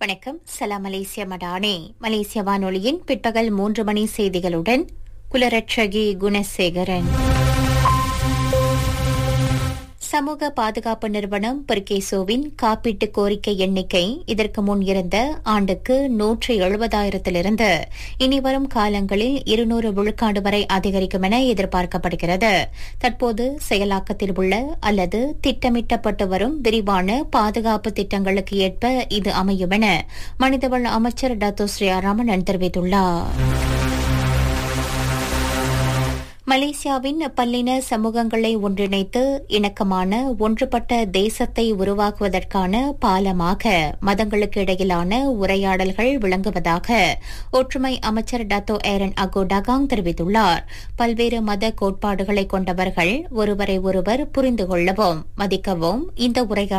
வணக்கம் சலாம் மலேசிய மடானே மலேசிய வானொலியின் பிற்பகல் மூன்று மணி செய்திகளுடன் குலரட்சகி குணசேகரன் சமூக பாதுகாப்பு நிறுவனம் பெர்கேசோவின் காப்பீட்டு கோரிக்கை எண்ணிக்கை இதற்கு முன் இருந்த ஆண்டுக்கு நூற்று எழுபதாயிரத்திலிருந்து இனிவரும் காலங்களில் இருநூறு விழுக்காடு வரை அதிகரிக்கும் என எதிர்பார்க்கப்படுகிறது தற்போது செயலாக்கத்தில் உள்ள அல்லது திட்டமிட்டப்பட்டு வரும் விரிவான பாதுகாப்பு திட்டங்களுக்கு ஏற்ப இது அமையும் என மனிதவள அமைச்சர் டாத்தோ ஸ்ரீராமன் தெரிவித்துள்ளார் மலேசியாவின் பல்லின சமூகங்களை ஒன்றிணைத்து இணக்கமான ஒன்றுபட்ட தேசத்தை உருவாக்குவதற்கான பாலமாக மதங்களுக்கு இடையிலான உரையாடல்கள் விளங்குவதாக ஒற்றுமை அமைச்சர் டத்தோ ஏரன் அகோ டகாங் தெரிவித்துள்ளார் பல்வேறு மத கோட்பாடுகளை கொண்டவர்கள் ஒருவரை ஒருவர் புரிந்து கொள்ளவும் மதிக்கவும் இந்த உரையாடல்